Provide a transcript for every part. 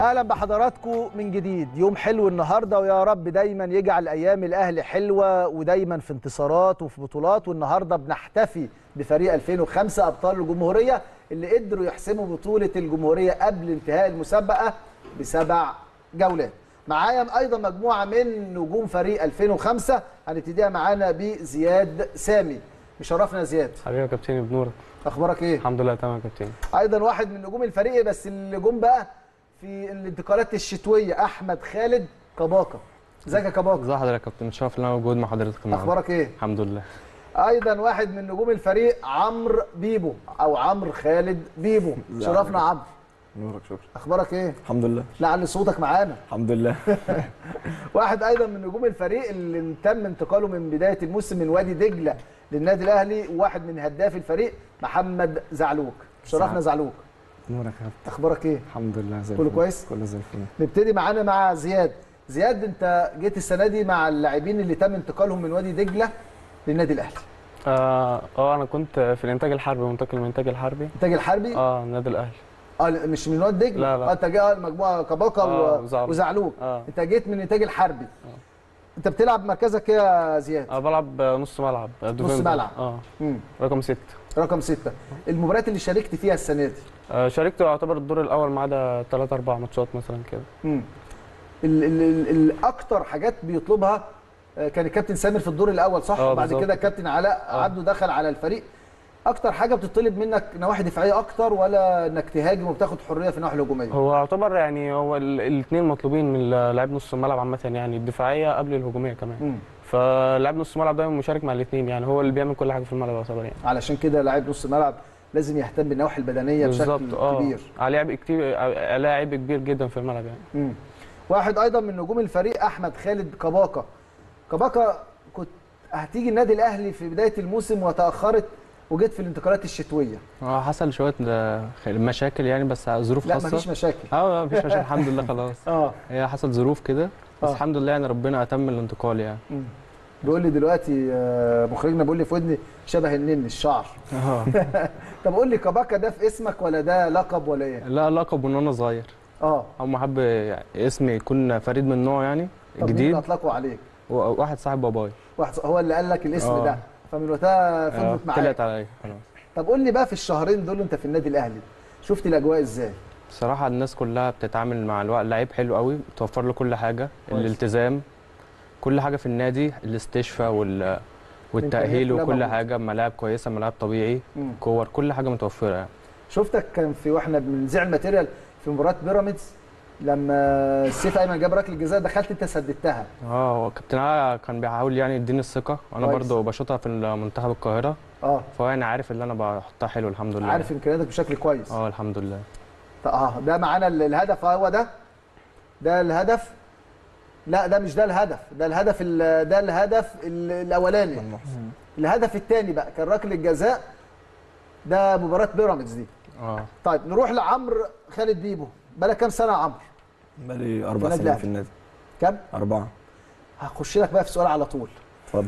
اهلا بحضراتكم من جديد يوم حلو النهارده ويا رب دايما يجعل ايام الاهلي حلوه ودايما في انتصارات وفي بطولات والنهارده بنحتفي بفريق 2005 ابطال الجمهوريه اللي قدروا يحسموا بطوله الجمهوريه قبل انتهاء المسابقه بسبع جولات معايا ايضا مجموعه من نجوم فريق 2005 هنبتديها معانا بزياد سامي مشرفنا زياد حبيبي يا كابتن بنورك اخبارك ايه الحمد لله تمام يا كابتن ايضا واحد من نجوم الفريق بس اللي جم بقى في الانتقالات الشتويه احمد خالد كباكا ازيك يا كباكا ازي حضرتك يا كابتن متشرف ان انا موجود مع حضرتك النهارده اخبارك ايه الحمد لله ايضا واحد من نجوم الفريق عمرو بيبو او عمرو خالد بيبو لا، شرفنا لا. عمرو نورك شكرا اخبارك ايه الحمد لله لعل صوتك معانا الحمد لله واحد ايضا من نجوم الفريق اللي تم انتقاله من بدايه الموسم من وادي دجله للنادي الاهلي وواحد من هداف الفريق محمد زعلوك شرفنا زعلوك نورك يا كابتن اخبارك ايه الحمد لله زي كله الفل. كويس؟ كله زي الفل نبتدي معانا مع زياد زياد انت جيت السنه دي مع اللاعبين اللي تم انتقالهم من وادي دجله للنادي الاهلي اه اه انا كنت في الانتاج الحربي منتقل من الانتاج الحربي انتاج الحربي اه النادي الاهلي اه لا، مش من وادي دجله لا، لا. آه، انت جاي آه، مجموعه كباكا آه، و- وزعلوك. وزعلوك اه انت جيت من انتاج الحربي انت بتلعب مركزك ايه يا زياد آه بلعب نص ملعب ديفندر. ملعب. اه مم. رقم ستة رقم ستة المباريات اللي شاركت فيها السنه دي آه شاركت يعتبر الدور الاول ما عدا ثلاث اربع ماتشات مثلا كده مم. ال- ال- ال- الاكتر حاجات بيطلبها آه، كان الكابتن سامر في الدور الاول صح اه، وبعد بالظبط. كده الكابتن علاء اه. عبده دخل على الفريق اكتر حاجه بتطلب منك نواحي دفاعيه اكتر ولا انك تهاجم وبتاخد حريه في الناحيه الهجوميه هو يعتبر يعني هو الاثنين مطلوبين من لاعب نص الملعب عامه يعني الدفاعيه قبل الهجوميه كمان مم. فلاعب نص الملعب دايما مشارك مع الاثنين يعني هو اللي بيعمل كل حاجه في الملعب يعتبر يعني علشان كده لاعب نص الملعب لازم يهتم بالنواحي البدنيه بشكل بالظبط اه كبير على لعب كتير على لاعب كبير جدا في الملعب يعني مم. واحد ايضا من نجوم الفريق احمد خالد كباكا كباكا كنت هتيجي النادي الاهلي في بدايه الموسم وتاخرت وجيت في الانتقالات الشتويه اه حصل شويه آه، مشاكل يعني بس ظروف لا خاصه مفيش مشاكل اه مفيش مشاكل الحمد لله خلاص اه هي حصل ظروف كده بس آه. الحمد لله يعني ربنا اتم الانتقال يعني مم. بيقول لي دلوقتي آه، مخرجنا بيقول لي في ودني شبه النن الشعر اه طب قول لي كباكا ده في اسمك ولا ده لقب ولا ايه لا لقب من وانا صغير اه هم حب اسمي يكون فريد من نوعه يعني طب مين جديد اللي اطلقوا عليك وواحد صاحب باباي واحد هو اللي قال لك الاسم آه. ده فمن وقتها آه، فضلت معاك طلعت عليا خلاص طب قول لي بقى في الشهرين دول انت في النادي الاهلي شفت الاجواء ازاي بصراحه الناس كلها بتتعامل مع الوقت لعيب حلو قوي بتوفر له كل حاجه كويس. الالتزام كل حاجه في النادي الاستشفاء وال والتاهيل كلها وكل موجودة. حاجه ملاعب كويسه ملاعب طبيعي مم. كور كل حاجه متوفره يعني شفتك كان في واحنا بنذيع الماتيريال في مباراه بيراميدز لما سيف ايمن جاب ركله الجزاء دخلت انت سددتها اه هو كابتن علاء كان بيحاول يعني يديني الثقه وانا كويس. برضه بشوطها في منتخب القاهره اه فهو يعني عارف اللي انا بحطها حلو الحمد لله عارف امكانياتك بشكل كويس اه الحمد لله طب اه ده معانا ال- الهدف هو ده ده الهدف لا ده مش ده الهدف ده الهدف ال- ده الهدف ال- الاولاني الهدف الثاني بقى كان ركله الجزاء ده مباراه بيراميدز دي اه طيب نروح لعمرو خالد بيبو بقالك كام سنه يا عمرو بقالي اربع النادي سنين الأهلي. في النادي كام اربعه هخش لك بقى في سؤال على طول اتفضل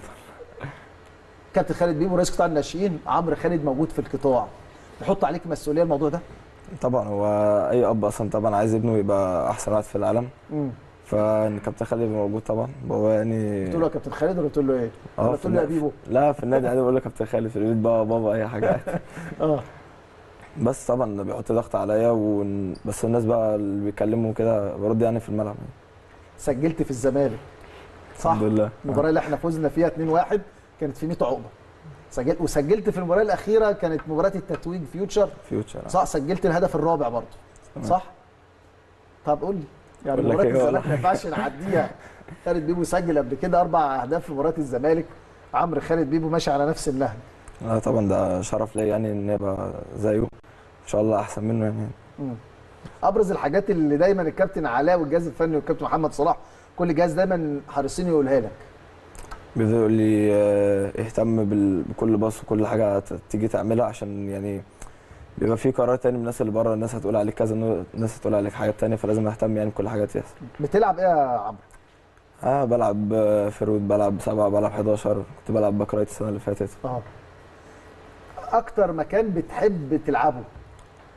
كابتن خالد بيبو رئيس قطاع الناشئين عمرو خالد موجود في القطاع يحط عليك مسؤوليه الموضوع ده طبعا هو اي اب اصلا طبعا عايز ابنه يبقى احسن واحد في العالم امم فان كابتن خالد يبقى موجود طبعا هو يعني قلت له يا كابتن خالد ولا قلت له ايه؟ اه ولا في قلت له يا النادي- بيبو لا في النادي عادي بقول له كابتن خالد في البيت بقى بابا اي حاجه عادي. اه بس طبعا بيحط ضغط عليا ون... بس الناس بقى اللي بيكلموا كده برد يعني في الملعب سجلت في الزمالك صح الحمد لله المباراه اللي احنا فزنا فيها 2-1 كانت في 100 عقبه سجلت وسجلت في المباراه الاخيره كانت مباراه التتويج فيوتشر فيوتشر صح سجلت الهدف الرابع برضه تمام. صح طب قول لي يعني أقول لك مباراه إيه والله؟ الزمالك ما ينفعش نعديها خالد بيبو سجل قبل كده اربع اهداف في مباراه الزمالك عمرو خالد بيبو ماشي على نفس النهج لا طبعا ده شرف ليا يعني ان ابقى زيه ان شاء الله احسن منه يعني مم. ابرز الحاجات اللي دايما الكابتن علاء والجهاز الفني والكابتن محمد صلاح كل جهاز دايما حريصين يقولها لك بيفضل يقول لي آه، اهتم بال- بكل باص وكل حاجه ت- تيجي تعملها عشان يعني بيبقى في قرار تاني من الناس اللي بره الناس هتقول عليك كذا الناس هتقول عليك حاجات تانية فلازم اهتم يعني بكل حاجه تحصل بتلعب ايه يا عمرو؟ اه بلعب آه، فرود بلعب سبعة بلعب 11 كنت بلعب باك رايت السنه اللي فاتت اه اكتر مكان بتحب تلعبه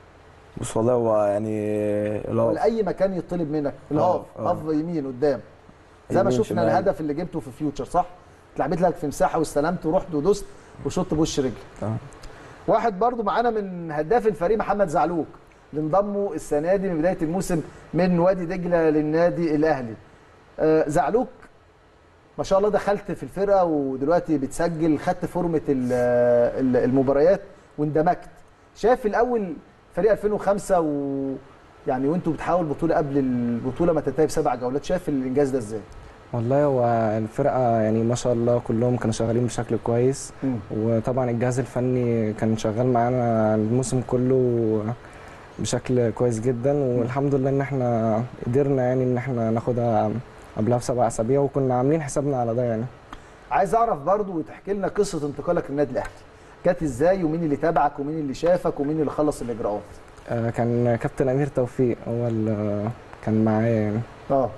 بص والله هو يعني الهاف ولا اي مكان يطلب منك الهاف آه. هاف يمين قدام زي ما يمين، شفنا شمال. الهدف اللي جبته في فيوتشر صح اتلعبت لك في مساحه واستلمت ورحت ودوست وشطت بوش رجل آه. واحد برضو معانا من هداف الفريق محمد زعلوك اللي انضموا السنه دي من بدايه الموسم من وادي دجله للنادي الاهلي آه، زعلوك ما شاء الله دخلت في الفرقه ودلوقتي بتسجل خدت فورمه ال- ال- المباريات واندمجت شايف الاول فريق 2005 و يعني وانتوا بتحاولوا البطوله قبل البطوله ما تنتهي بسبع جولات شايف الانجاز ده ازاي؟ والله هو الفرقة يعني ما شاء الله كلهم كانوا شغالين بشكل كويس وطبعا الجهاز الفني كان شغال معانا الموسم كله بشكل كويس جدا والحمد لله ان احنا قدرنا يعني ان احنا ناخدها قبلها بسبع اسابيع وكنا عاملين حسابنا على ده يعني عايز اعرف برضو وتحكي لنا قصه انتقالك للنادي الاهلي جت ازاي ومين اللي تابعك ومين اللي شافك ومين اللي خلص الاجراءات آه، كان كابتن امير توفيق هو اللي كان معايا يعني اه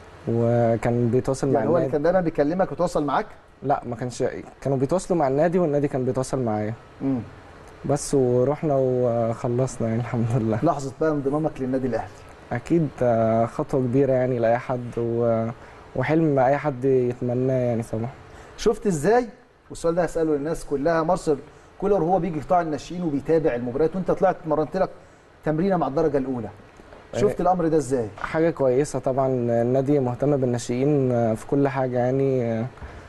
وكان بيتواصل مع يعني هو اللي النادي كان دايما بيكلمك وتواصل معاك لا ما كانش كانوا بيتواصلوا مع النادي والنادي كان بيتواصل معايا امم بس ورحنا وخلصنا يعني الحمد لله لحظه بقى انضمامك للنادي الاهلي اكيد آه، خطوه كبيره يعني لاي حد و... وحلم اي حد يتمناه يعني طبعا شفت ازاي والسؤال ده هساله للناس كلها مارسيل كولر هو بيجي قطاع الناشئين وبيتابع المباريات وانت طلعت مرنت لك تمرينه مع الدرجه الاولى شفت الامر ده ازاي حاجه كويسه طبعا النادي مهتم بالناشئين آه، في كل حاجه يعني آه،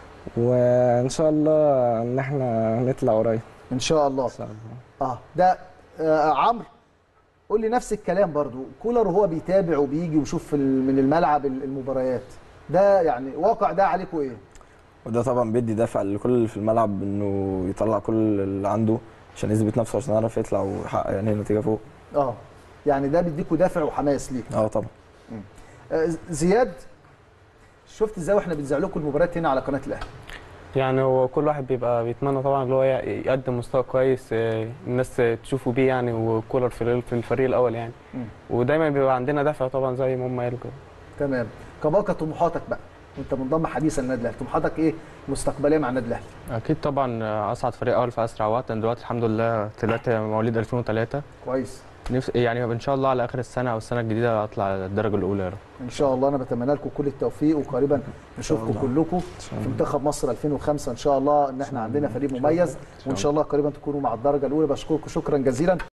وان شاء الله ان احنا نطلع قريب ان شاء الله ان شاء الله اه ده آه عمرو قول لي نفس الكلام برضو كولر وهو بيتابع وبيجي ويشوف في ال- من الملعب ال- المباريات ده يعني واقع ده عليكم ايه وده طبعا بيدي دافع لكل اللي في الملعب انه يطلع كل اللي عنده عشان يثبت نفسه عشان يعرف يطلع ويحقق يعني نتيجه فوق اه يعني ده بيديكوا دافع وحماس ليك اه طبعا آه زياد شفت ازاي واحنا بنذيع لكم المباريات هنا على قناه الاهلي يعني هو كل واحد بيبقى بيتمنى طبعا اللي هو يقدم مستوى كويس آه، الناس تشوفه بيه يعني وكولر في ال- في الفريق الاول يعني مم. ودايما بيبقى عندنا دافع طبعا زي ما هم قالوا كده تمام كباقه طموحاتك بقى انت منضم حديثا للنادي الاهلي طموحاتك ايه مستقبليه مع النادي الاهلي اكيد طبعا اصعد فريق اول في اسرع وقت انا دلوقتي الحمد لله طلعت مواليد 2003 كويس نفس يعني ان شاء الله على اخر السنه او السنه الجديده اطلع الدرجه الاولى يا رب ان شاء الله انا بتمنى لكم كل التوفيق وقريبا نشوفكم كلكم في منتخب مصر 2005 ان شاء الله ان احنا عندنا فريق مميز وان شاء الله قريبا تكونوا مع الدرجه الاولى بشكركم شكرا جزيلا